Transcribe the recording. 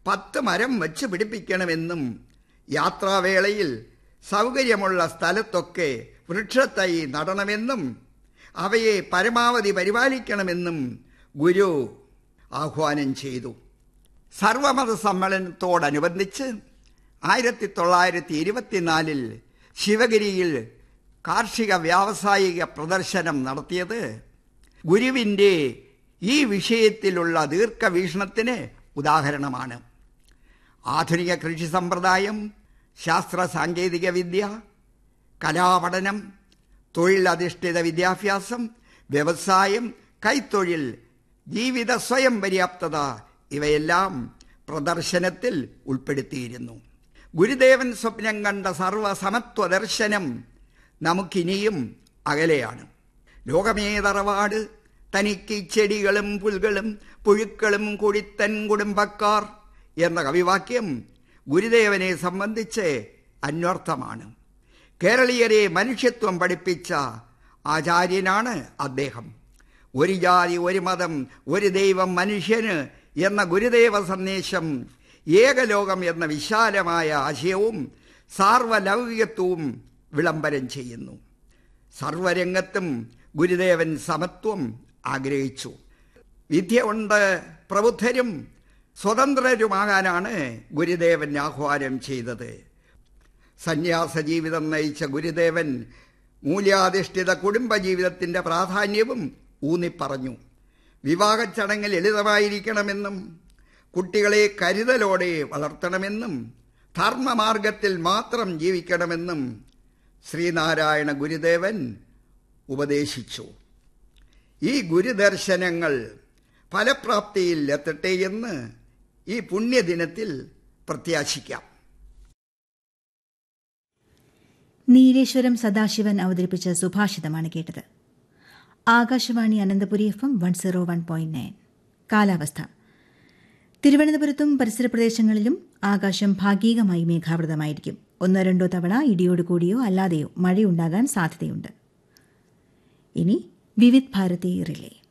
പത്ത് മരം വച്ച് പിടിപ്പിക്കണമെന്നും യാത്രാവേളയിൽ സൗകര്യമുള്ള സ്ഥലത്തൊക്കെ വൃക്ഷത്തൈ നടണമെന്നും അവയെ പരമാവധി പരിപാലിക്കണമെന്നും ഗുരു ആഹ്വാനം ചെയ്തു സർവമത സമ്മേളനത്തോടനുബന്ധിച്ച് ആയിരത്തി തൊള്ളായിരത്തി ഇരുപത്തിനാലിൽ ശിവഗിരിയിൽ കാർഷിക വ്യാവസായിക പ്രദർശനം നടത്തിയത് ഗുരുവിൻ്റെ ഈ വിഷയത്തിലുള്ള ദീർഘവീക്ഷണത്തിന് ഉദാഹരണമാണ് ആധുനിക കൃഷി സമ്പ്രദായം ശാസ്ത്ര സാങ്കേതിക വിദ്യ കലാപഠനം തൊഴിലധിഷ്ഠിത വിദ്യാഭ്യാസം വ്യവസായം കൈത്തൊഴിൽ ജീവിത സ്വയം പര്യാപ്തത ഇവയെല്ലാം പ്രദർശനത്തിൽ ഉൾപ്പെടുത്തിയിരുന്നു ഗുരുദേവൻ സ്വപ്നം കണ്ട സർവസമത്വ ദർശനം നമുക്കിനിയും അകലെയാണ് ലോകമേ തറവാട് തനിക്ക് ചെടികളും പുൽകളും പുഴുക്കളും കുഴിത്തൻ കുടുംബക്കാർ എന്ന കവിവാക്യം ഗുരുദേവനെ സംബന്ധിച്ച് അന്വർത്ഥമാണ് കേരളീയരെ മനുഷ്യത്വം പഠിപ്പിച്ച ആചാര്യനാണ് അദ്ദേഹം ഒരു ജാതി ഒരു മതം ഒരു ദൈവം മനുഷ്യന് എന്ന ഗുരുദേവ സന്ദേശം ഏകലോകം എന്ന വിശാലമായ ആശയവും സാർവലൗകികത്വവും വിളംബരം ചെയ്യുന്നു സർവരംഗത്തും ഗുരുദേവൻ സമത്വം ആഗ്രഹിച്ചു വിദ്യ കൊണ്ട് പ്രബുദ്ധരും സ്വതന്ത്രരുമാകാനാണ് ഗുരുദേവൻ ആഹ്വാനം ചെയ്തത് സന്യാസ ജീവിതം നയിച്ച ഗുരുദേവൻ മൂല്യാധിഷ്ഠിത കുടുംബജീവിതത്തിൻ്റെ പ്രാധാന്യവും ഊന്നിപ്പറഞ്ഞു വിവാഹ ചടങ്ങ് ലളിതമായിരിക്കണമെന്നും കുട്ടികളെ കരുതലോടെ വളർത്തണമെന്നും ധർമ്മമാർഗത്തിൽ മാത്രം ജീവിക്കണമെന്നും ശ്രീനാരായണ ഗുരുദേവൻ ഉപദേശിച്ചു ഈ ഗുരുദർശനങ്ങൾ ഫലപ്രാപ്തിയിൽ എത്തട്ടെ എന്ന് ഈ പുണ്യദിനത്തിൽ പ്രത്യാശിക്കാം നീലേശ്വരം സദാശിവൻ അവതരിപ്പിച്ച സുഭാഷിതമാണ് കേട്ടത് Akashvani Ananthapuri F M one zero one point nine കാലാവസ്ഥ തിരുവനന്തപുരത്തും പരിസര പ്രദേശങ്ങളിലും ആകാശം ഭാഗികമായി മേഘാവൃതമായിരിക്കും ഒന്നോ രണ്ടോ തവണ ഇടിയോട് കൂടിയോ അല്ലാതെയോ മഴയുണ്ടാകാൻ സാധ്യതയുണ്ട് ഇനി വിവിധ് ഭാരതി റിലേ